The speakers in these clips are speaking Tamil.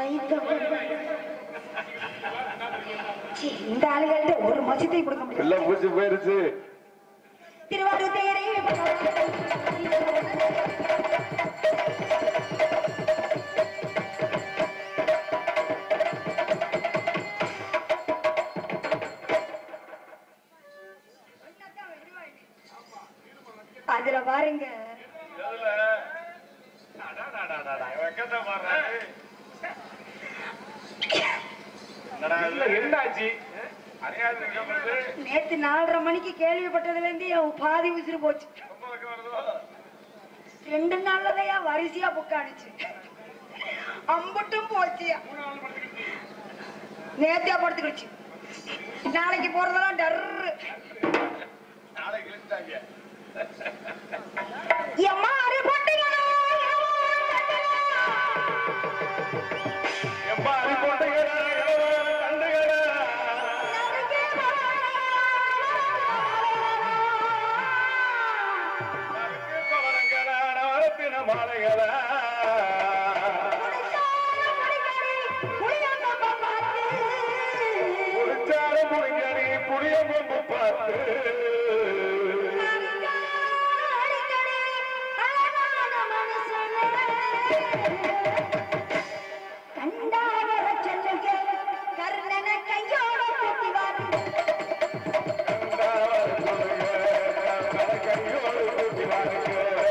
சைத்தம் சீ, இந்த ஆளுகள்ட்ட ஒரு மசித்தையும் கொடுக்க முடியல எல்லாம் பூச்சி போயிருச்சு திருவாரூர் தேரே அதுல பாருங்க என்னாச்சு நேத்து நாலரை மணிக்கு கேள்விப்பட்டதுல இருந்து என் பாதி உசுறு போச்சு ரெண்டு நாள்லதையா வரிசையா புக்கானுச்சு அம்புட்டும் போச்சியா நேத்தியா படுத்துக்கிடுச்சு நாளைக்கு போறதெல்லாம் டர்ரு எம்மா அரை போட்டீங்களா எப்பா அடி போட்டீங்களா? கண்டுகளா? பவனங்களா, நவரத்தின மாலைகளா? புடிச்சால புடிங்கடி, புளிய கொம்பு பார்த்து. கர்ணன கையோட கூட்டி வாருங்க கண்டாவர் சொல்லுங்க, கண்ண கையோடு கூட்டி வாருங்க.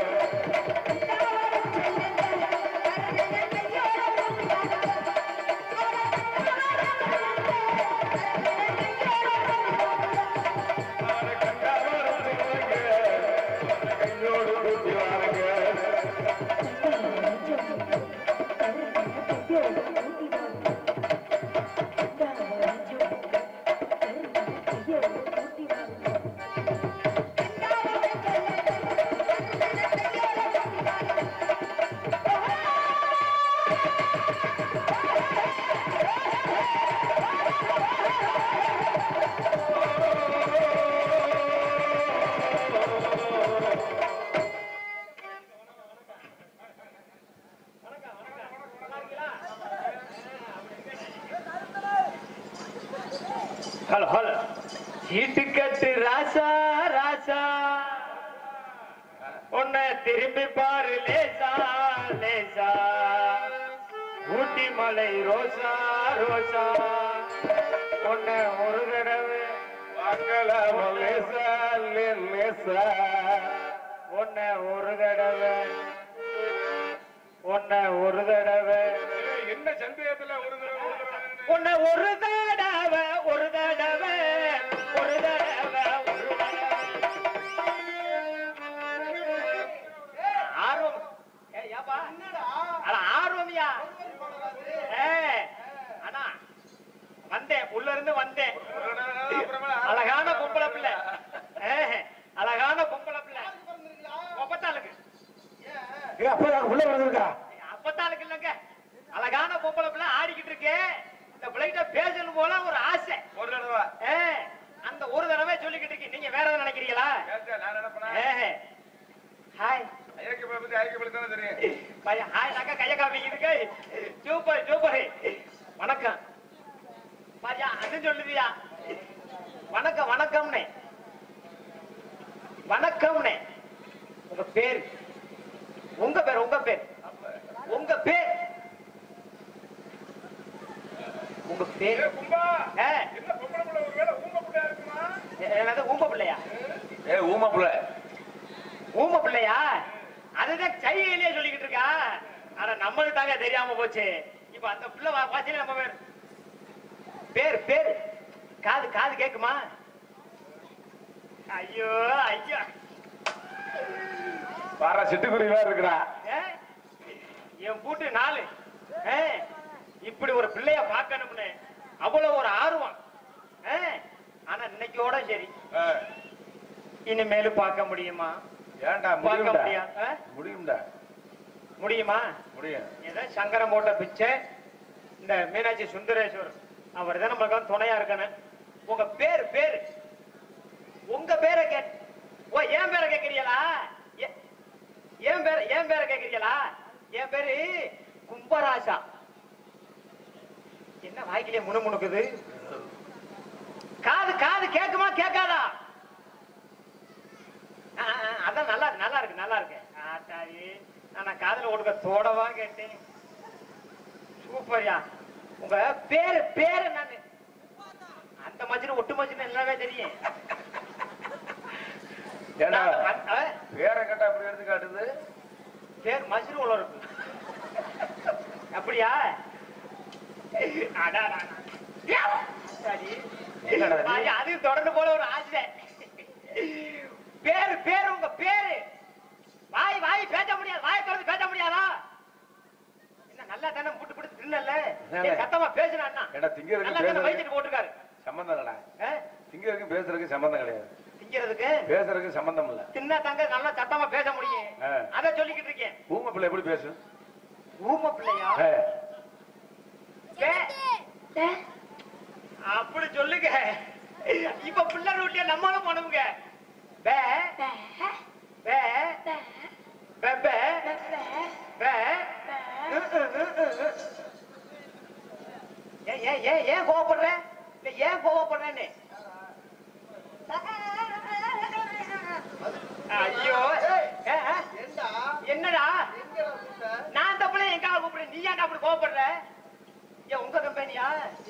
அவனை கண்டாவர் சொல்லுங்க, கண்ண கையோடு கூட்டி வாருங்க. ஹலோ ஹலோ சீட்டுக்கட்டு ராசா ராசா உன்னை திரும்பி பாரு லேசா லேசா ஊட்டி மலை ரோசா ரோசா உன்னை ஒரு தடவை பார்க்கலாம் லேசா லேசா உன்னை ஒரு தடவை உன்னை ஒரு தடவை என்ன சந்தேகத்துல ஒரு தடவை ஒரு தடவை உன்னை ஒரு தடவை ஒரு தடவை ஒரு தடவை ஒரு தடவை ஆர்வம் ஏய், ஏப்பா? அட, ஆர்வம்யா ஏய், அண்ணா வந்தேன் உள்ள இருந்து வந்தேன் ஒரு தடவை அப்புறமா அழகான பொம்பளை பிள்ளை ஏய், அழகான பொம்பளை பிள்ளை முப்பத்தாளுக்கு உள்ள வந்திருக்கா அப்பத்தாளுக்கு இல்லைங்க அழகான பொம்பளை பிள்ளை ஆடிக்கிட்டு இருக்கு இந்த பிள்ளைகிட்ட பேசணும் போல ஒரு ஆசை ஒரு தடவை ஏ, அந்த ஒரு தடவை சொல்லிக்கிட்டு இருக்கீங்க நீங்க வேற எதாவது நினைக்கிறீங்களா கேட்டா நான் நினைப்பேனா ஏ, ஹாய் ஐயக்க பத்தி ஐயக்க பத்தி தானே தெரியும் பையன் ஹாய் நாக்க கைய காமிக்கிறதுக்கு சூப்பர் சூப்பர் வணக்கம் பாரியா அது சொல்லுதியா வணக்கம் வணக்கம்னே வணக்கம்னே உங்க பேர் உங்க பேர் உங்க பேர் உங்க பேர் உங்க பேர் ஏ கும்பா ஏ, என்ன பொம்பளை புள்ள ஒருவேளை ஊம புள்ளையா இருக்குமா என்னது ஊம்ப பிள்ளையா ஏ ஊம புள்ள ஊம பிள்ளையா அதுதான் சைகையிலேயே சொல்லிக்கிட்டு இருக்கா ஆனா நம்மளுக்கு தாங்க தெரியாம போச்சு இப்ப அந்த பிள்ளை வா- வாசியில நம்ம பேர் பேர் பேர் காது காது கேக்குமா ஐயோ ஐயோ பாரா சிட்டுக்குருவியா இருக்கிறா ஏ? என் பூட்டு நாலு ஏ? இப்படி ஒரு பிள்ளைய பார்க்கணும்னு அவ்வளவு ஒரு ஆர்வம் ஏ? ஆனா இன்னைக்கோட சரி இனிமேலும் பார்க்க முடியுமா ஏன்டா பார்க்க முடியும்டா முடியா ஆ? முடியும்டா முடியுமா முடியும் ஏதோ சங்கரம் போட்ட பிச்சை இந்த மீனாட்சி சுந்தரேஸ்வர் அவர் தான் நம்மளுக்கு வந்து துணையா இருக்கணும் உங்க பேர் பேர் உங்க பேரை கேட் ஓ என் பேரை கேக்குறீங்களா எ- என் பேர் என் பேரை கேக்குறீங்களா என் பேரு கும்பராசா என்ன வாய்க்கிலே முணு முணுக்குது காது காது கேக்குமா கேட்காதா ஆ, ஆ, அதான் நல்லா இருக்கு நல்லா இருக்கு நல்லா இருக்கு ஆத்தாடி நான் காதுல ஒடுக்க தோடவா கேட்டேன் சூப்பர்யா உங்க பேரு பேரு என்னன்னு அந்த மச்சின ஒட்டு மச்சின எல்லாமே தெரியும் ஏண்டா நான் அ- அ, பேரை கேட்டா அப்படி எடுத்து காட்டுது பேர் மஜ்னு உள்ள இருக்கு அப்படியா அடா, அடா, அடா. சரி. என்னடா இது? அது- அது தொடர்ந்து போல ஒரு ஆசை பேரு பேரு உங்க பேரு வாய் வாய் பேச முடியாது வாயை திறந்து பேச முடியாதா என்ன நல்லா தானே புட்டு புட்டு தின்னல என்னண்ணே? சத்தமா பேசுனா அண்ணா ஏண்டா திங்கிறதுக்கு நல்லா தானே பேசுறதுக்கு வயிற்றுக்கு போட்டுருக்காரு சம்பந்தம் இல்லடா ஆ? திங்கிறதுக்கு பேசுறதுக்கு சம்பந்தம் கிடையாது திங்கிறதுக்கு பேசுறதுக்கு சம்பந்தம் இல்ல தின்னா தாங்க நல்லா சத்தமா பேச முடியும் ஆ. அத சொல்லிக்கிட்டு இருக்கேன் ஊமை பிள்ளை எப்படி பேசும் ஊம பிள்ளையா ஏ, பே. அப்படி சொல்லுங்க இப்ப பிள்ளை ரூட்லயே நம்மளும் பண்ணுங்க பே பே பே பே பே உம், உம், உம், உம், உம். ஏன் ஏன் ஏன் ஏன் கோவப்படுற இல்ல ஏன் கோவப்படுறேன்னு ஐயோ ஏ, ஆ. என்னடா நான் அந்த பிள்ளை எங்க கூப்பிடுறேன் நீ ஏன்டா அப்படி கோவப்படுற ஏன் உங்க கம்பெனியா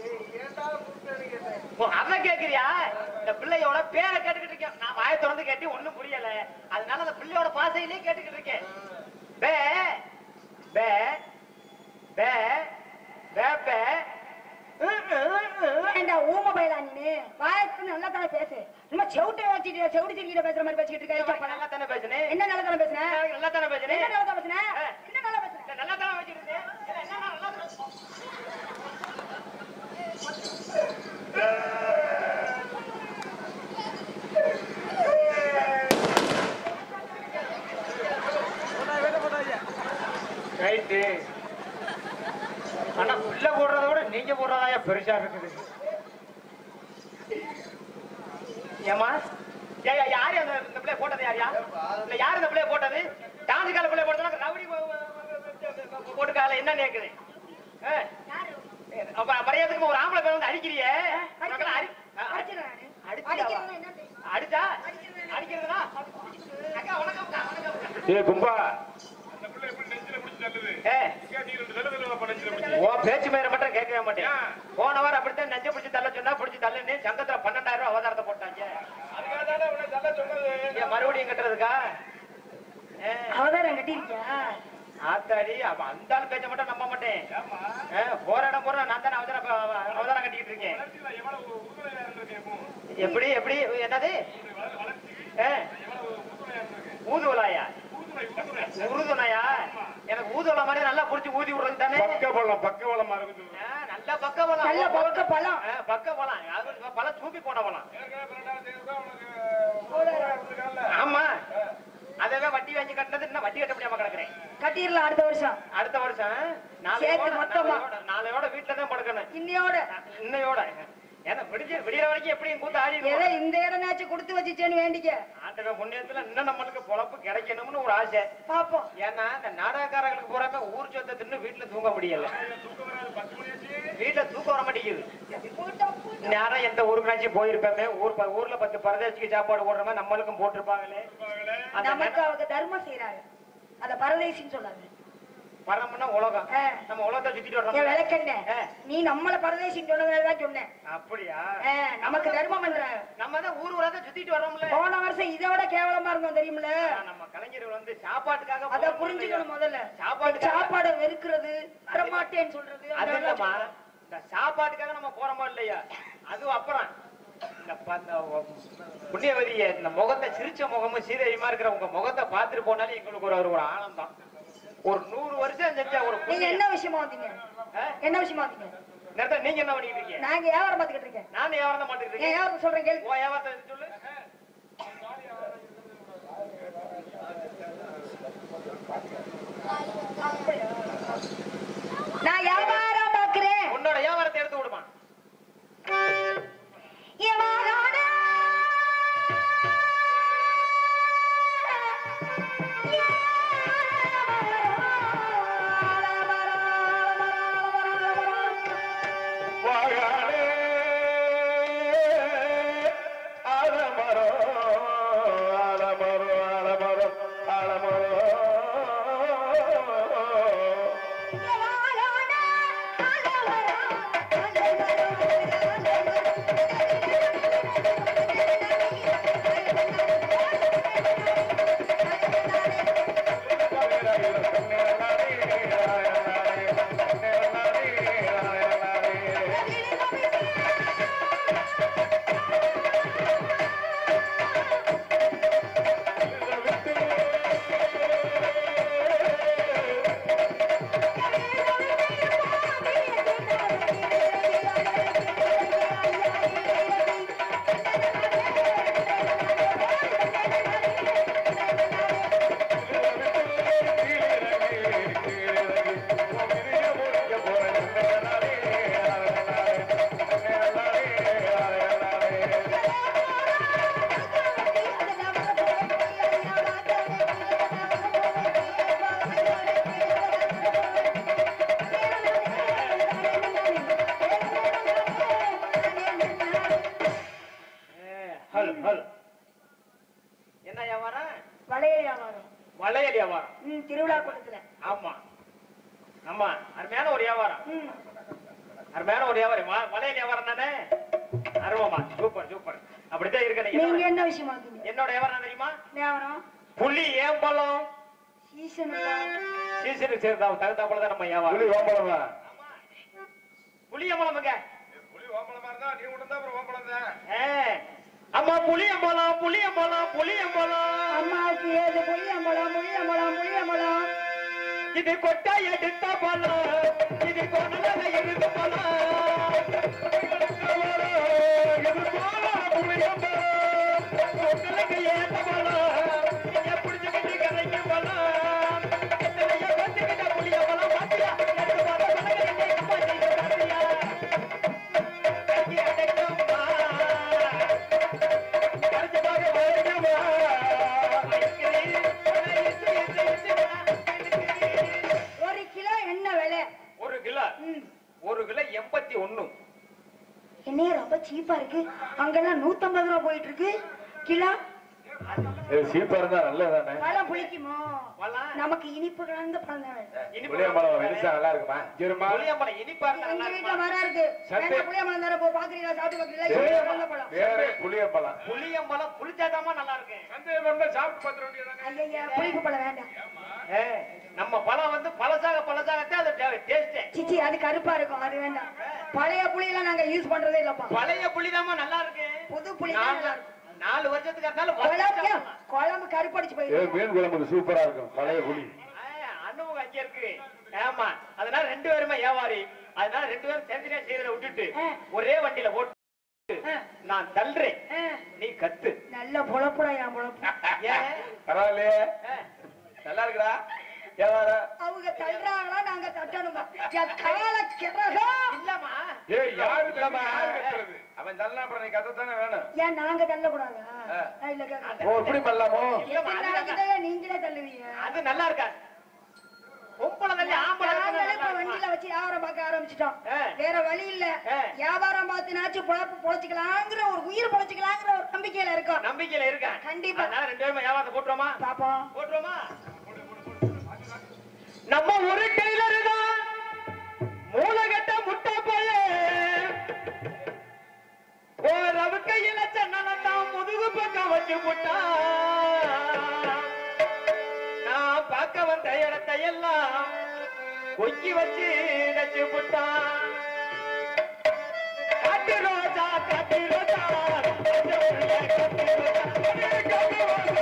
ஓ, அத கேக்குறியா இந்த பிள்ளையோட பேரை கேட்டுக்கிட்டு இருக்கேன் நான் வாயை திறந்து கேட்டு ஒண்ணும் புரியல அதனால அந்த பிள்ளையோட பாசையிலே கேட்டுக்கிட்டு இருக்கேன் பே பே பே பே பே உம், உம், உம். ஏண்டா ஊம பயிலா நீ வாயத்து நல்லா தானே பேசு சும்மா செவிட்டை வச்சுட்டு செவிட்டு திருக்கிட்ட பேசுற மாதிரி பேசிக்கிட்டு இருக்க நல்லா தானே பேசுனேன் என்ன நல்லா தானே பேசுன நல்லா தானே பேசுனேன் என்ன நல்லா பேசுன என்ன நல்லா பேசுன நல்லா தானே வச்சிருந்தேன் என்ன நல்லா தானே ரைட்டு ஆனா உள்ள போடுறத விட நீங்க போடுறதா பெருசா இருக்குது ஏமா ஏய் யாரு அந்த இந்த பிள்ளை போட்டது யாரியா இல்ல யாரு இந்த பிள்ளைய போட்டது டான்ஸ் கால பிள்ளை போட்டதுனா ரவுடி போ- போ- போ- போட்டுக்கால என்ன நேக்குது அப்ப மரியாதைக்கு ஒரு ஆம்பளை பேர் வந்து அடிக்கிறியே உனக்கெல்லாம் அடி- அ- அ- அடிச்சியாவா? அடிச்சா அடிக்கிறதா அக்கா வணக்கம் அக்கா, வணக்கம் அக்கா. ஏ கும்பா அந்த பிள்ளை எப்படி நெஞ்சில பிடிச்சு தள்ளுது? ஏ ஏன் நீ ரெண்டு தடவை தடவை அப்ப நெஞ்சில பிடிச்சு? ஓ பேச்சு மேல மட்டும் கேட்கவே மாட்டேன் ஏன்? போன வாரம் அப்படித்தான் நெஞ்ச பிடிச்சு தள்ள சொன்னா பிடிச்சு தள்ளுன்னு சங்கத்துல பன்னெண்டாயிரம் ரூபாய் அவதாரத்தை போட்டாங்க அதுக்காக தானே உன்னை தள்ள சொன்னது. ஏன் மறுபடியும் கட்டுறதுக்கா ஏ, அவதாரம் கட்டிருக்கியா ஆத்தாடி அப்ப அந்த ஆள் பேச்ச மட்டும் நம்ப மாட்டேன் ஏம்மா, ஏ, போற இடம் போற நான் தானே அவதாரம் அவதாரம் கட்டிக்கிட்டு இருக்கேன் வளர்ச்சியில எவ்வளவு உறுதுணையா இருந்திருக்கேன் இப்போ. எப்படி எப்படி என்னது வள- வளர்ச்சிக்கு ஏ, எவ்வளவு உறுதுணையா இருந்திருக்கேன். ஊதுவலாயா உறுதுணை, உறுதுணை. உருதுணையா எனக்கு ஊதுவல மாதிரி நல்லா புடிச்சு ஊதி விடுறது தானே பக்க பள்ளம் பக்க பள்ளமா இருக்குது ஆ, நல்ல பக்க பலம் நல்ல பக்க பலம். ஆ, பக்க பலம் அது பலம் சூப்பி போன பலம் ஏற்கனவே பன்னெண்டாயிரம் தேதி தான் உனக்கு உறுதுணையா இருந்திருக்கான்ல. ஆமா அதவே வட்டி வாங்கி கட்டினது இன்னும் வட்டி கட்ட முடியாம கிடக்குறேன் கட்டிடலாம் அடுத்த வருஷம் அடுத்த வருஷம் நாளையோட சேர்த்து மொத்தமா. நாளையோட- நாளையோட வீட்டுல தான் படுக்கணும் இன்னையோட இன்னையோட ஏன்னா விடிஞ்ச விடியற வரைக்கும் எப்படியும் கூத்து ஆடி ஏதோ இந்த இடம்னாச்சும் கொடுத்து வச்சுச்சேன்னு வேண்டிக்க ஆண்டவ புண்ணியத்துல இன்னும் நம்மளுக்கு பொழப்பு கிடைக்கணும்னு ஒரு ஆசை பாப்போம் ஏன்னா இந்த நாடகக்காரங்களுக்கு பூராமே ஊர் சொத்தை தின்னு வீட்டுல தூங்க முடியல தூக்கம் வராது, பத்து மணி ஆச்சு. வீட்டுல தூக்கம் வர மாட்டேங்குது நேரம் எந்த ஊருக்குனாச்சும் போயிருப்பேமே ஊர் ப- ஊர்ல பத்து பரதேசிக்கு சாப்பாடு போடுற மாதிரி நம்மளுக்கும் போட்டிருப்பாங்களே பாக்கல. அந்த நமக்கு அவங்க தர்மம் செய்யறாங்க அத பரதேசின்னு சொல்லாங்க பரம்னா உலகம் ஆ. நம்ம உலகத்தை சுத்திட்டு என் வர்றோம் விளக்கண்ண ஆ. நீ நம்மள பரதேசின்னு சொன்னதுதான் சொன்னேன் அப்படியா ஆ, நமக்கு தர்மம் பண்றாங்க நம்ம தான் ஊர் ஊரா தான் சுத்திட்டு வரோம்ல போன வருஷம் இதை விட கேவலமா இருந்தோம் தெரியுமில ஆனா, நம்ம கலைஞர்கள் வந்து சாப்பாட்டுக்காக அத போறோம் புரிஞ்சுக்கணும் முதல்ல சாப்பாட்டுக்காக- சாப்பாடை வெறுக்கிறது வரமாட்டேன்னு சொல்றது அது அந்த இல்லம்மா வேலை இந்த சாப்பாட்டுக்காக நம்ம போறோமோ இல்லையா அதுவும் அப்புறம் இந்த ப- இந்த ஒ- புண்ணியவதிய இந்த முகத்தை சிரிச்ச முகமும் சீதையுமா இருக்கிற உங்க முகத்தை பார்த்துட்டு போனாலே எங்களுக்கு ஒரு ஒரு ஆனந்தம் ஒரு நூறு வருஷம் செஞ்ச ஒரு நீங்க புண்ணியம். என்ன விஷயமா வந்தீங்க ஆ? என்ன விஷயமா வந்தீங்க நேரத்தை நீங்க என்ன பண்ணிட்டு இருக்கீங்க நாங்க வியாபாரம் பார்த்துக்கிட்டு இருக்கேன் நானும் வியாபாரம் தான் பண்ணிட்டு ஏன் இருக்கேன் வியாபாரம் சொல்றேன் கேள்வி ஓ வியாபாரத்தை சொல்லு நான் வியாபாரம் பார்க்கிறேன் உன்னோட வியாபாரத்தை எடுத்து விடுமா வியாபாரம் ஹலோ ஹலோ என்ன வியாபாரம் வளையல் வியாபாரம் வளையல் வியாபாரம் ம் திருவிழா கூட்டத்துல ஆமா ஆமா அருமையான ஒரு வியாபாரம் ம் அருமையான ஒரு வியாபாரம் வ- வளையல் வியாபாரம் தானே அருவமா சூப்பர் சூப்பர் அப்படித்தான் இருக்கணும் நீங்க என்னோட- என்ன விஷயமா இருக்கீங்க என்னோட வியாபாரம் தெரியுமா வியாபாரம் புள்ளி ஏம்பலம் சீசனுக்கா சீசனுக்கு சேர்ந்தா தகுந்தா போல தான் நம்ம வியாபாரம் புலி ஓம்பளமா புளி அம்பலமுங்க புலி ஓம்பளமா இருந்தா நீ மட்டும் தான் அப்புறம் ஓம்பளம் தான் ஏ, அம்மா புளி அம்பலம் புளி அம்பலம் புளி அம்பலம் அம்மாவுக்கு ஏது புளியம்பழம் புளியம்பழம் புளியம்பழம் இது கொட்டை எடுத்த பழம் இது கொண்டல இருந்து பழம் இது போல புளியம்பலம் கொண்டலுக்கு ஏத்த பழம் நீங்க பிடிச்சுக்கிட்டு கரைக்கு பழம் எத்தனையோ கொண்டுக்கிட்ட புளியம்பலம் பாத்தியா எனக்கு வர பழகிறீங்க அம்மா செய்த பாத்தியா கைக்கு அடைக்குமா கரைச்சமாக வருகுமா ஒரு கிலோ என்ன விலை ஒரு கிலோ ம் ஒரு கிலோ எண்பத்தி ஒண்ணு என்னைய ரொம்ப சீப்பா இருக்கு அங்கெல்லாம் நூத்தம்பது ரூபா போயிட்டு இருக்கு கிலோ சீப்பா இருந்தா நல்லதானே பழம் புளிக்குமோ பழம்? நமக்கு இனிப்பு கலந்த பழம் தான் வேணும். புளியம்பழம் வெளிச்சா நல்லா இருக்குமா இருமா புளியம்பழம் இனிப்பா இருந்தா எங்க நல்லா வீட்டுல இருக்குமா? மரம் இருக்கு சட்டை- வேணா புளியம்பழம் தர போ பாக்குறீங்களா சாப்பிட்டு பாக்குறீங்களா இது நல்ல பழம் வேற புளியம்பழம் புளியம்பழம் புளிச்சாதாம்மா நல்லா இருக்கு சந்தேகம் இருந்தா சாப்பிட்டு பார்த்துட வேண்டியதானே ஐயா புளிப்பு பழம் வேண்டாம் ஏ, நம்ம பழம் வந்து பழசாக பழசாகத்தான் அது டேஸ்ட் சிச்சி அது கருப்பா இருக்கும் அது வேண்டாம் பழைய புளியெல்லாம் நாங்க யூஸ் பண்றதே இல்லப்பா பழைய புளிதாம்மா நல்லா இருக்கு புது புளி தான் நல்லா நாலு- இருக்கும் நாலு வருஷத்துக்கு இருந்தாலும் குழம்பு வருஷம் குழம்பு கருப்படிச்சு ஏ, போயிருக்கு மீன் குழம்புக்கு சூப்பரா இருக்கும் பழைய புளி அனுபவம் அங்க இருக்கு ஆமா அதனால ரெண்டு பேருமே வியாபாரி அதனால ரெண்டு பேரும் தனித்தனியா செய்யறத விட்டுட்டு ஆ. ஒரே வண்டியில போட்டு ஆ, நான் தள்ளுறேன் ஆ, நீ கத்து நல்ல பொழப்புடா என் பொழப்பு ஏன் பரவாயில்லையே ஆ. நல்லா இருக்குடா வியாபாரம் அவங்க தள்ளுறாங்களா நாங்க தட்டணுமா என் கால கிரகம் இல்லம்மா ஏய் யாரு இல்லம்மா. யாரு கத்துறது? அவன் தள்ளா அப்புறம் நீ கத்தத்தானே வேணும் ஏன் நாங்க தள்ளக்கூடாதா ஆ. நான் இல்ல கேட்கறேன். ஓ இப்படி பண்ணலாமோ இல்லம்மா, எத்தனை அது நாளைக்கு தான் நீங்களே தள்ளுவீங்க அது நல்லா இருக்கா பொம்பளை தள்ளி ஆம்பளை தள்ளி நாங்களே நல்லா இப்ப இருக்குமா? வண்டியில வச்சு வியாபாரம் பார்க்க ஆரம்பிச்சிட்டோம் ஆ. வேற வழி இல்ல ஆ. வியாபாரம் பார்த்துனாச்சும் பொழப்பு பொழைச்சிக்கலாங்கிற ஒரு உயிர் பொழைச்சிக்கலாங்கிற ஒரு நம்பிக்கையில இருக்கோம் நம்பிக்கையில இருக்கேன் கண்டிப்பா. அதனால ரெண்டு பேரும் வியாபாரத்தை போட்டுருவோமா பாப்போம் போட்டுருவோமா நம்ம ஒரு டெய்லர் தான் மூலகட்ட முட்டை போய ஓரவு கையில சன்னலத்தான் முதுகு பக்கம் வச்சு புட்டா நான் பார்க்க வந்த இடத்தை எல்லாம் கொக்கி வச்சு நச்சு புட்டா காட்டு ரோஜா காட்டு ரோஜா காட்டு ரோஜா, காட்டு ரோஜா, காட்டு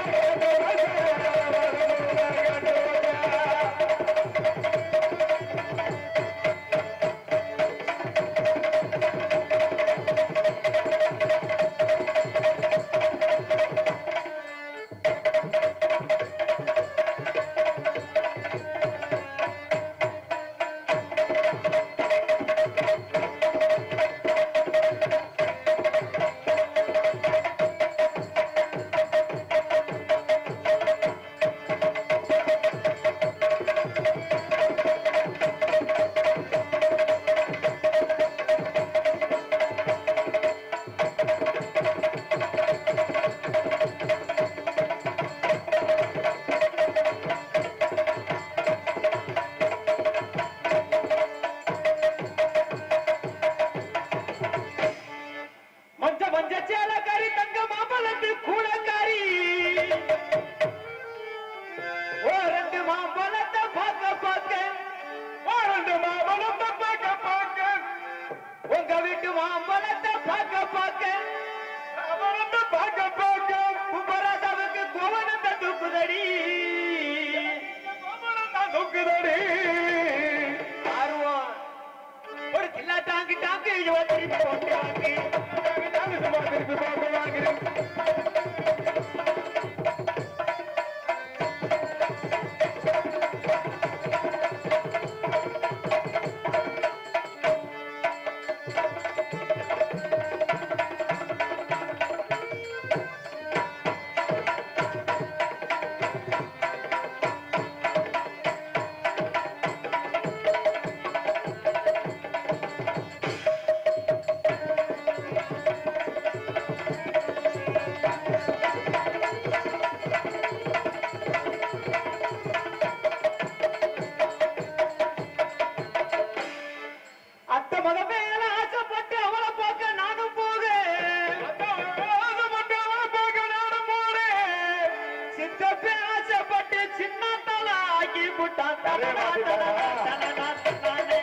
ரோஜா. போக்குதடி ஆர்வம் ஒரு சில்லா டாங்கு டாங்கு இது திருப்பி போட்டாங்க சும்மா திருப்பி பார்க்கலாம் அத்த மக மேல ஆசைப்பட்டு அவளை பார்க்க நானும் போக சித்தப்பே ஆசைப்பட்டு சின்ன தலை ஆக்கி விட்டான் தலனா, தலனா, தலனா, தலனா.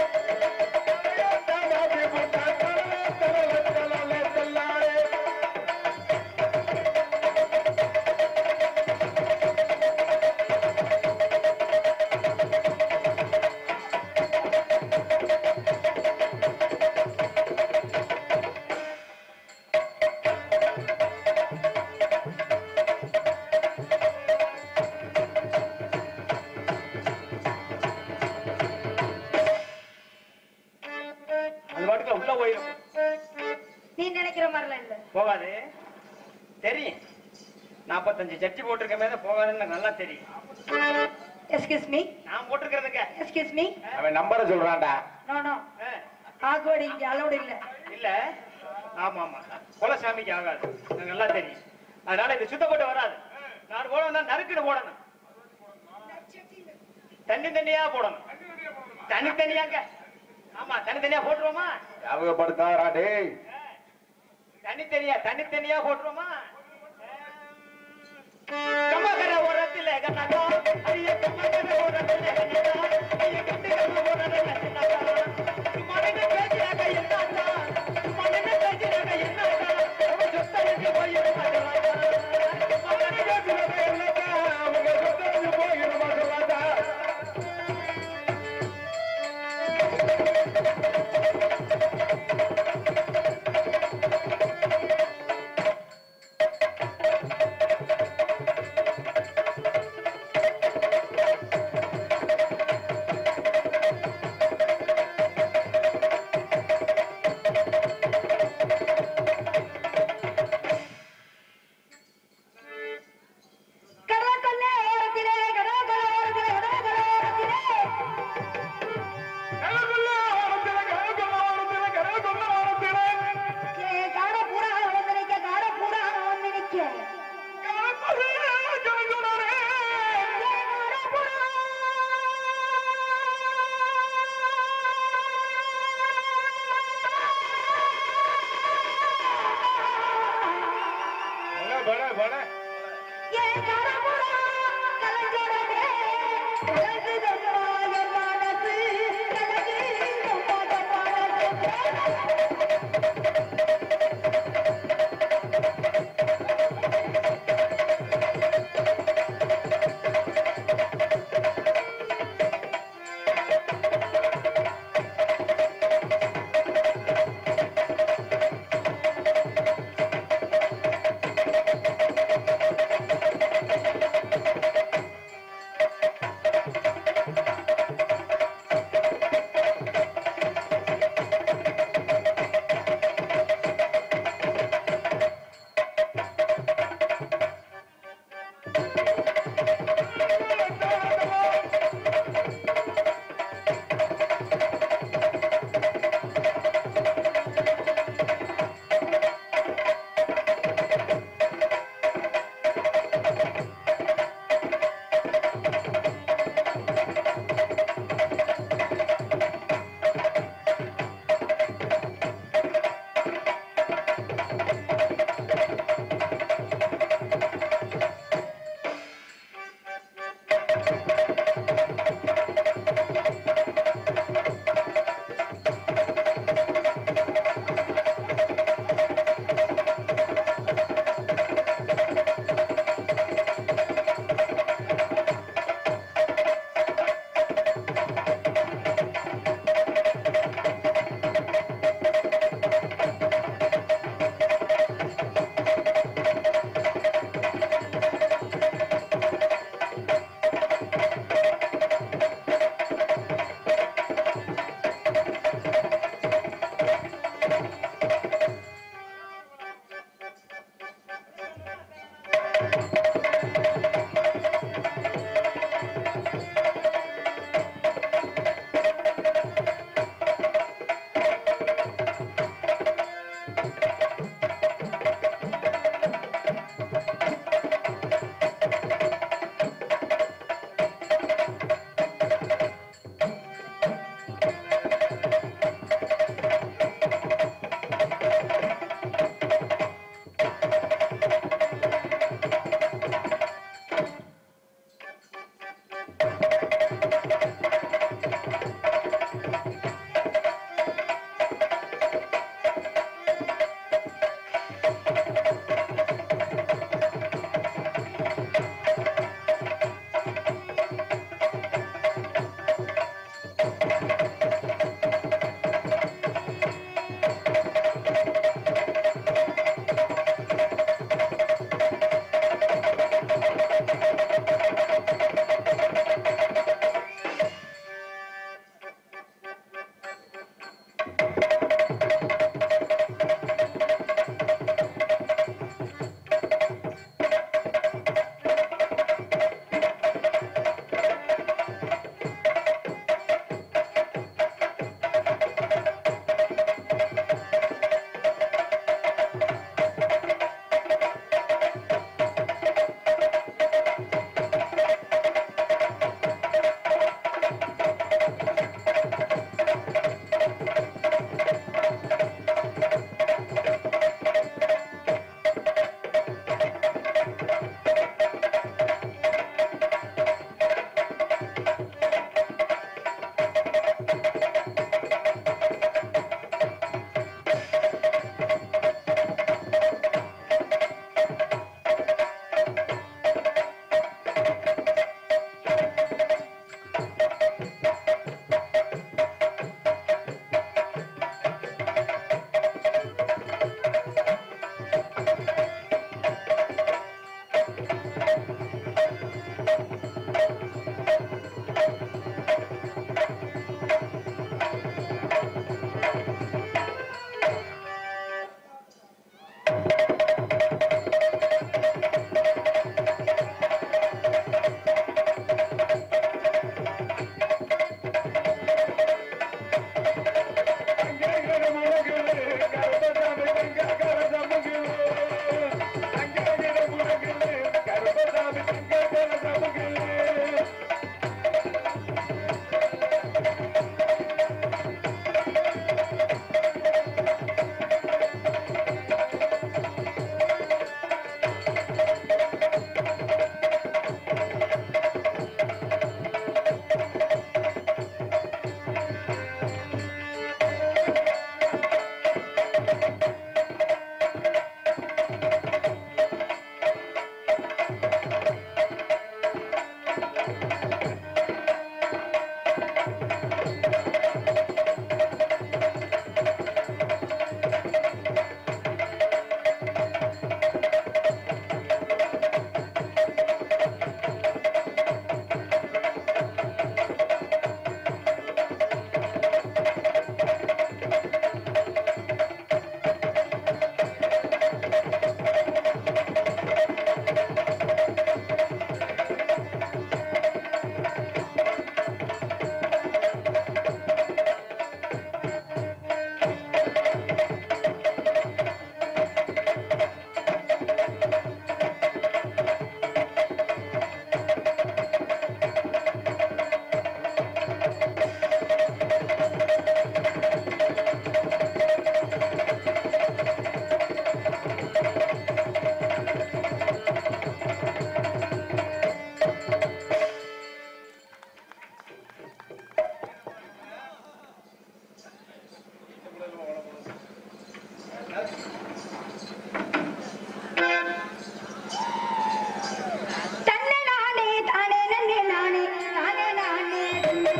அது பாட்டுக்கு உள்ள போயிடும் நீ நினைக்கிற மாதிரிலாம் இல்ல போகாது தெரியும் நாற்பத்தஞ்சு சட்டி போட்டிருக்கமே தான் போகாதுன்னு எனக்கு நல்லா தெரியும் எஸ்கியூஸ் மீ நான் போட்டிருக்கிறதுங்க எஸ்கியூஸ் மீ அவன் நம்பரை சொல்றான்டா நோ நோ ஆ, ஆக்வர்டு இங்க அலௌடு இல்ல இல்ல ஆமா ஆமா குலசாமிக்கு ஆகாது எனக்கு நல்லா தெரியும் அதனால இது சுத்தப்பட்டு வராது நான் போடணும்னா நறுக்குன்னு போடணும் தண்ணி தண்ணியா போடணும் தனி தனியாங்க ஆமா தனித்தனியா போட்டுருவோமா ஞாபகப்படுத்தாரா டேய் தனித்தனியா தனித்தனியா போட்டுருவோமா கம்மகர ஓரத்திலே கண்ணகா அரிய கம்மகர ஓரத்திலே கண்ணகா அரிய கட்டுகர ஓரத்திலே கண்ணகா சும்மாவே பேசினாக்க என்னாச்சா சும்மாவே பேசினாக்க என்னாச்சா அவன் சொத்தனுக்கு போயிருந்தாங்க அவனை பேசுறது என்னக்கா? அவங்க சொத்தரிஞ்சு போயிருமா சொல்லாதா? கடற்கொள்ளை ஓரத்திலே கடற்கொள்ளை ஓரத்திலே கடற்கொள்ளை ஓரத்திலே கருகுள்ள ஓரத்தில, கருகுள்ள ஓரத்தில, கருகுள்ள ஓரத்தில. ஏ காட பூரா வந்து நிக்க காட பூரா வந்து நிக்க கருகுள்ள, கருகுள்ளரே. ஏ காட பூரா பல, பல, பல. ஏ காட பூரா கலங்கடவே கலங்குதம்மா என் மனசு கலங்குதம்மா என் மனசு கருகுள்ள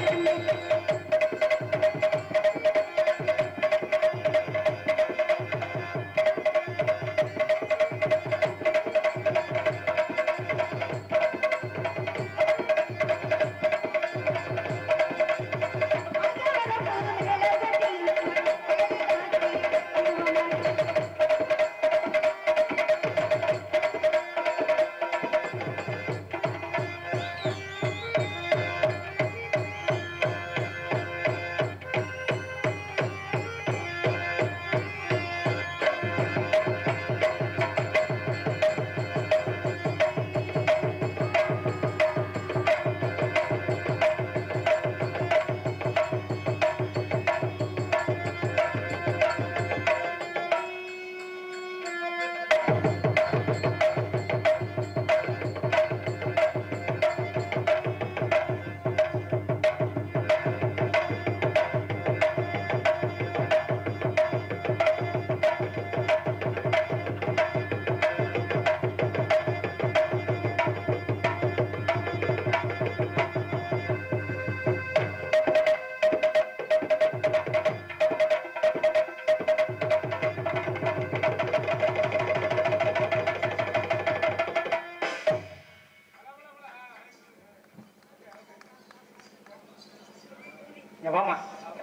இங்க வாமா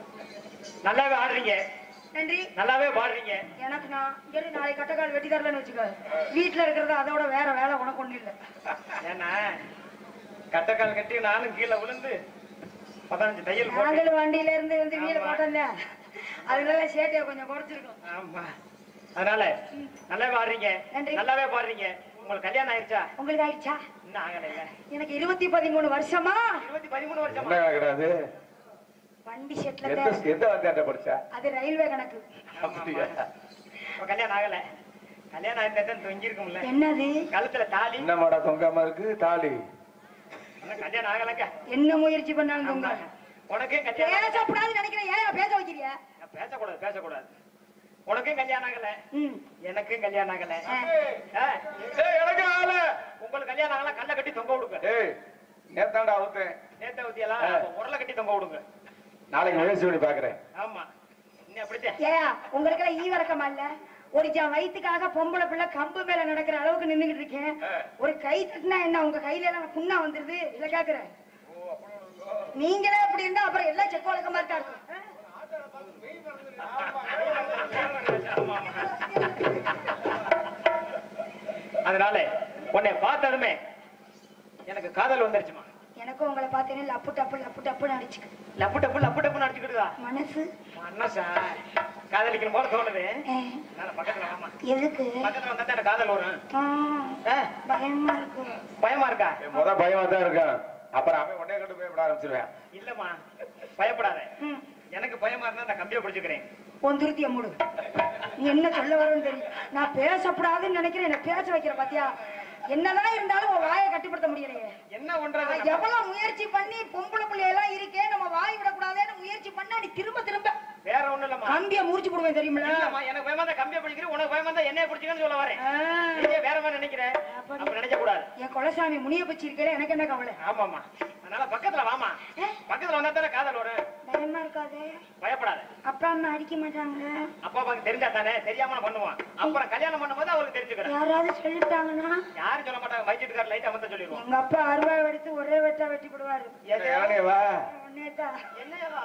நல்லாவே ஆடுறீங்க நன்றி நல்லாவே பாடுறீங்க எனக்கு நான் இங்க நாளைக்கு கட்டக்கால் வெட்டி தரலன்னு வச்சுக்கோ வீட்டுல இருக்கிறது அதோட வேற வேலை உனக்கு ஒண்ணு இல்ல ஏன்னா கட்டக்கால் கட்டி நானும் கீழே விழுந்து பதினஞ்சு தையல் போட்டேன் நாங்களும் வண்டியில இருந்து வந்து வீடு ஆமா. போட்டோம்ல அதனால சேட்டையை கொஞ்சம் குறைச்சிருக்கோம் ஆமா அதனால நல்லாவே ஆடுறீங்க நன்றி. நல்லாவே பாடுறீங்க உங்களுக்கு கல்யாணம் ஆயிடுச்சா உங்களுக்கு ஆயிடுச்சா இன்னும் ஆகல இல்ல எனக்கு இருபத்தி பதிமூணு வருஷமா இருபத்தி பதிமூணு என்ன வருஷமா கிடையாது வண்டி செட்ல எந்த தான். எந்த வாத்தியாட்ட படிச்சா அது ரயில்வே கணக்கு அப்படியா இப்ப கல்யாணம் ஆகல கல்யாணம் ஆயிருந்தா தொங்கி இருக்கும்ல என்னது கழுத்துல தாலி என்ன மாடா தொங்காம இருக்கு தாலி இன்னும் கல்யாணம் ஆகலக்கா என்ன முயற்சி பண்ணாலும் ஆமா. தொங்க உனக்கும் கல்யாணம் ஆகல. பேசக்கூடாதுன்னு நினைக்கிறேன் ஏன் பேச வைக்கிறிய பேசக்கூடாது பேசக்கூடாது உனக்கும் கல்யாணம் ஆகல ம் எனக்கும் கல்யாணம் ஆகல ஆ. ஆ, ஏய் எனக்கு ஆளு உங்களுக்கு கல்யாணம் ஆகல கல்ல கட்டி தொங்க விடுங்க ஏய் நேத்தாண்டா அவுத்தேன் நேத்த ஊத்தியெல்லாம் ஆ. உரல கட்டி தொங்க விடுங்க நாளைக்கு முயற்சி பண்ணி பாக்குறேன் ஆமா இன்னும் அப்படித்தான் ஏயா உங்களுக்கு எல்லாம் ஈவரக்கமா இல்ல ஒரு ஜான் வயித்துக்காக பொம்பளை பிள்ளை கம்பு மேல நடக்கிற அளவுக்கு நின்னுகிட்டு இருக்கேன் ஒரு கை தட்டினா என்ன உங்க கையில எல்லாம் புண்ணா வந்துருது இல்ல கேக்குறேன் நீங்களே அப்படி இருந்தா அப்புறம் எல்லாம் செக்க வழக்கமா இருக்கா இருக்கும் ஆமா, ஆமா. அதனால உன்னை பார்த்ததுமே எனக்கு காதல் வந்துருச்சுமா எனக்கும் உங்களை பார்த்தேன்னு லப்பு டப்பு லப்பு டப்புன்னு அடிச்சுக்கு லப்பு டப்பு லப்பு டப்புன்னு அடிச்சுக்கிட்டுதா மனசு மனசா காதலிக்கணும் போல தோணுது ஏ, அதனால பக்கத்துல வாமா எதுக்கு பக்கத்துல வந்தா எனக்கு காதல் வரும் ஆ, ஆ, பயமா இருக்கு பயமா இருக்கா முத பயமா தான் இருக்கான் அப்புறம் அவன் உடனே கண்டு பயப்பட ஆரம்பிச்சிருவேன் இல்லம்மா பயப்படாத ம், எனக்கு பயமா இருந்தா நான் கம்பியை பிடிச்சுக்கிறேன் உன் துருத்திய மூடு நீ என்ன சொல்ல வரும்னு தெரியும் நான் பேசக்கூடாதுன்னு நினைக்கிறேன் என்ன பேச வைக்கிற பாத்தியா என்னதான் இருந்தாலும் உன் வாயை கட்டுப்படுத்த முடியலையே என்ன நான் பண்றது எவ்வளவு முயற்சி பண்ணி பொம்பளை பிள்ளையெல்லாம் இருக்கே நம்ம வாய் விடக்கூடாதுன்னு முயற்சி பண்ணா நீ திரும்ப திரும்ப வேற ஒண்ணும் இல்லம்மா கம்பிய முறிச்சு போடுவேன் தெரியுமில இல்லம்மா எனக்கு பயமா இருந்தா கம்பியை பிடிக்கிறேன் உனக்கு பயமா இருந்தா என்னைய பிடிச்சிக்கன்னு சொல்ல வரேன் ஆ, நீ வேற மாதிரி நினைக்கிறேன் அப்படி. அப்ப நினைக்க கூடாது என் குலசாமி முனிய பச்சி இருக்கல எனக்கு என்ன கவலை ஆமாமா அதனால பக்கத்துல வாமா ஏ? பக்கத்துல வந்தா தானே காதல் வரும் பயமா இருக்காதே பயப்படாத அப்பா அம்மா அடிக்க மாட்டாங்க அப்பா அப்பாக்கு தெரிஞ்சா தானே தெரியாம நான் பண்ணுவான் அப்புறம் கல்யாணம் பண்ணும்போது அவருக்கு தெரிஞ்சுக்கிறேன் யாராவது சொல்லிட்டாங்கன்னா யாரும் சொல்ல மாட்டாங்க வயிற்றுக்கார லைட்டா வந்து சொல்லிடுவோம் எங்க அப்பா அருவா எடுத்து ஒரே வெட்டா வெட்டி விடுவாரு யானே வா உன்னேதான் என்னையா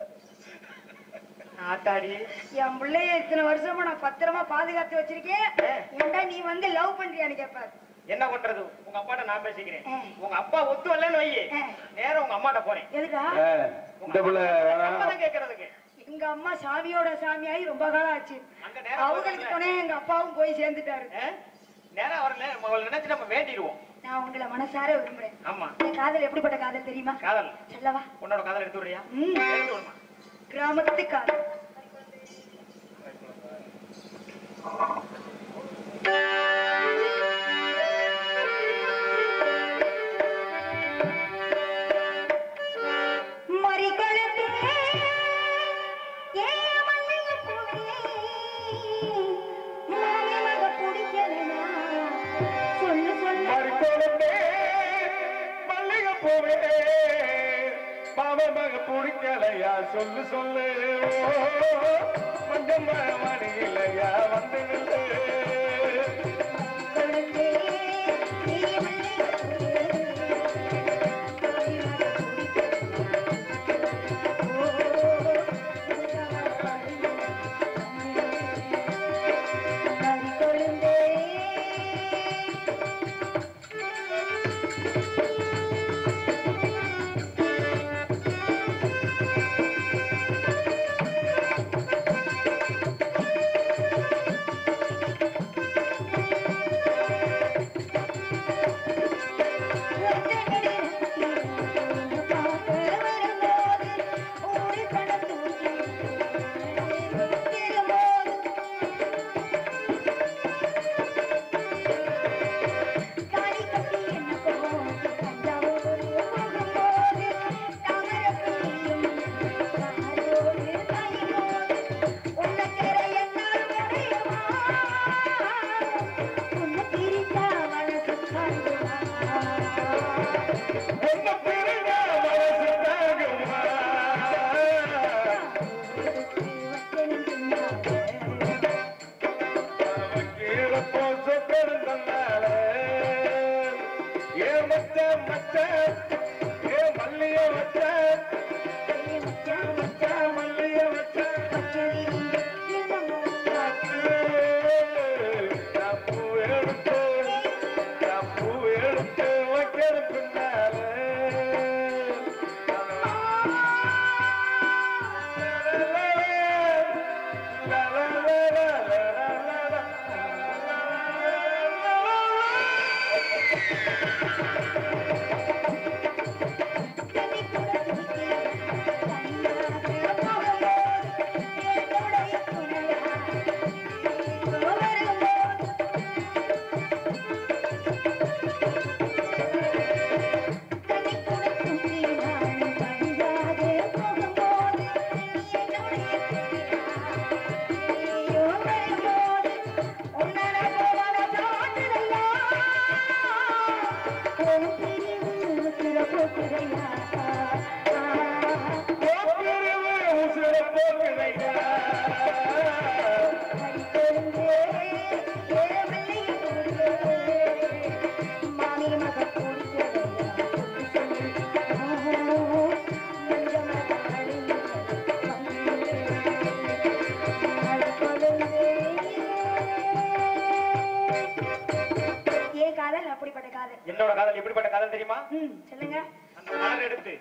ஆத்தாடி என் பிள்ளைய இத்தனை வருஷமா நான் பத்திரமா பாதுகாத்து வச்சிருக்கேன் ஏன்டா நீ வந்து லவ் பண்றியான்னு கேட்பாரு என்ன பண்றது உங்க அப்பாட்ட நான் பேசிக்கிறேன் ஆ. உங்க அப்பா ஒத்து வரலன்னு வை ஆ. நேரா உங்க அம்மாட்ட போறேன் எதுக்கா ஆ, இந்த பிள்ளை அம்மா வேணாம் தான் கேக்குறதுக்கு எங்க அம்மா சாமியோட சாமியாகி ரொம்ப காலம் ஆச்சு அங்க நேரா அவங்களுக்கு போறதுல, துணை எங்க அப்பாவும் போய் சேர்ந்துட்டாரு ஆ? நேரா வரல அவளை நினைச்சு நம்ம வேண்டிடுவோம் நான் உங்களை மனசார விரும்புறேன் ஆமா என் காதல் எப்படிப்பட்ட காதல் தெரியுமா காதல் சொல்லவா உன்னோட காதல் எடுத்து விடுறியா ம். எடுத்து விடுமா கிராமத்து காதல் மறிகொழுந்தே, ஏன் மல்லிகைப்பூவே, மாமி மக பிடிக்கலையா? சொல்லு சொல்லு மறிக்கொழுந்தே, மல்லிகைப்பூவே, மாமமாக பிடிக்கலையா சொல்லு சொல்லு மஞ்சம்மா மணியிலையா வந்து நில்லு கொழுந்தே, நீ மல்லிகை கொழுந்தே என்ன பிரிஞ்சா மனசு தாங்குமா கீழே போச பெருந்தனால ஏ மச்ச மச்ச ஏ மல்லிய வச்ச மச்ச மச்ச மல்லிய வச்ச நான் பூ எடுத்து நான் பூ எடுத்து வைக்கிற பின்னால பிரிவு உசுர போக்குதையா ஏன் காதல் அப்படிப்பட்ட காதல் என்னோட காதல் எப்படிப்பட்ட காதல் தெரியுமா ம் சொல்லுங்க அந்த மலர் எடுத்து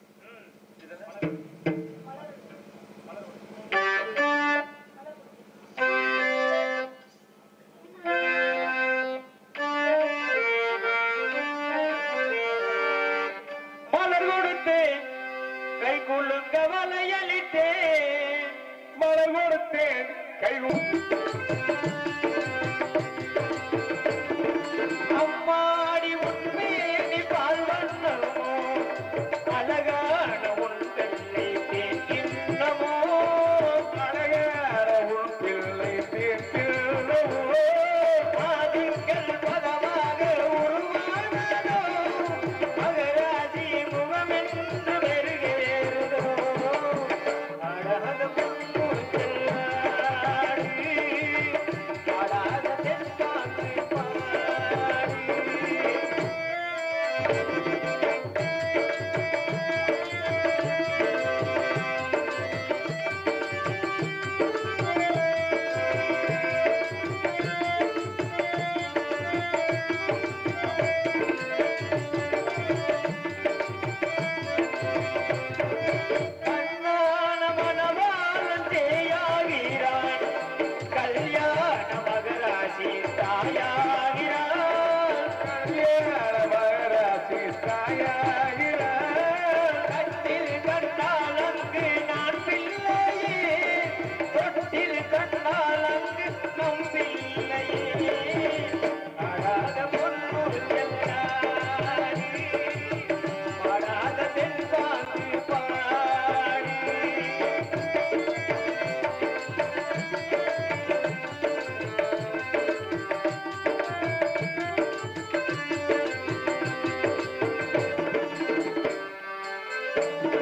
மலர் கொடுத்தேன் கை குலுங்க வலையளித்தேன் மலர் கொடுத்தேன் கை அம்மாடி உண்மையை பால் வண்ணமோ அழகான உன் தன்னை தேக்கின்னமோ அழகார உன் பிள்ளை தீர்த்திருந்தவோ ஆதிங்கள் பதமாக உருவானதோ மகராஜி முகமென்று மெருகேறுதோ அழக பொன்முச்செல்லாடி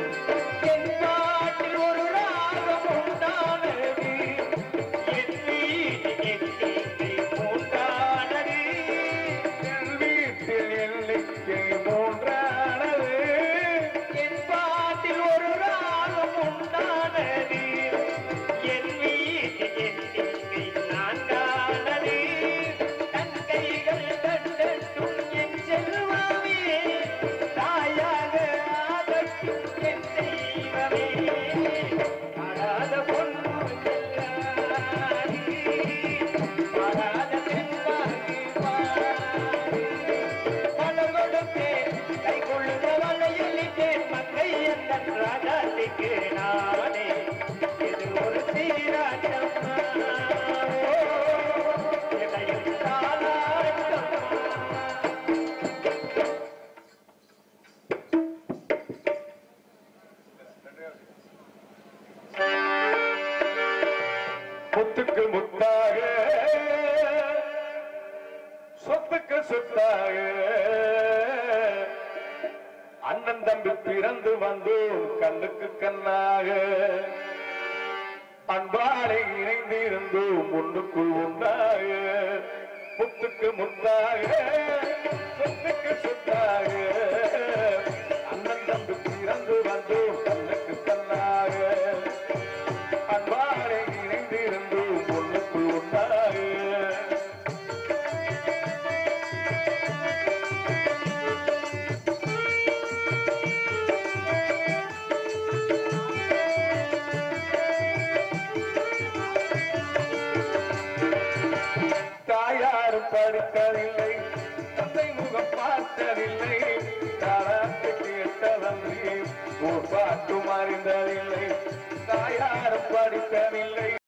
என் பாட்டில் ஒரு ராகம் உண்டானது என் வீட்டில் எண்ணிக்கை மூன்றானது என் வீட்டில் எண்ணிக்கை மூன்றானது என் பாட்டில் ஒரு ராகம் உண்டானது என் வீட்டில் எண்ணிக்கை நான்கானது தன் கைகள் கண்டட்டும் என் செல்வமே தாயாக ஆகட்டும் என் தெய்வமே அழாத பொண்ணு செல்லாது அழாத செல்வாது பாடு மலர் கொடுத்தேன் கை கொள்ளுத வலையிலிட்டேன் மங்கை எந்த ராஜாத்திக்கு நானே இது ஒரு சீராட்டம் இதையும் தாளாட்டம் முத்துக்கு முத்தாக சொத்துக்கு சொத்தாக அண்ணன் தம்பி பிறந்து வந்தோம் கண்ணுக்கு கண்ணாக அன்பாலை இணைந்திருந்தோம் ஒன்றுக்குள் ஒன்றாக முத்துக்கு முத்தாக சொத்துக்கு சொத்தாக அண்ணன் தம்பி பிறந்து வந்தோம் கண்ணுக்கு கண்ணாக அன்பாரை இணைந்திருந்து ஒன்றுக்குள் ஒன்றாக தாயாரும் படித்ததில்லை தந்தை முகம் பார்த்ததில்லை தாராட்டு கேட்டதன்றி ஒரு பாட்டும் அறிந்ததில்லை தாயாரும் படித்ததில்லை